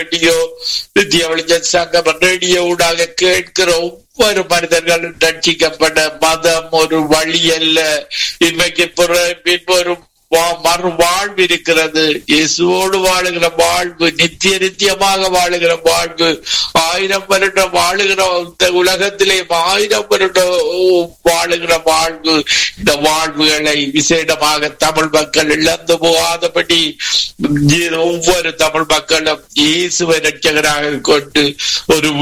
radio நித்திய வெளிச்சம் சங்கம் ரேடியோ ஊடாக கேட்கிற ஒவ்வொரு மனிதர்களும் ரட்சிக்கப்பட மதம் ஒரு வழி அல்ல இன்மைக்கு பின்பு ஒரு வா- மறு வாழ்வு இருக்கிறது இயேசுவோடு வாழுகிற வாழ்வு நித்திய நித்தியமாக வாழுகிற வாழ்வு ஆயிரம் வருடம் வாழுகிற இந்த உலகத்திலே ஆயிரம் வருடம் வாழுகிற வாழ்வு இந்த வாழ்வுகளை விசேடமாக தமிழ் மக்கள் இழந்து போகாதபடி ஒவ்வொரு தமிழ் மக்களும் இயேசுவை ரட்சகராக கொண்டு ஒரு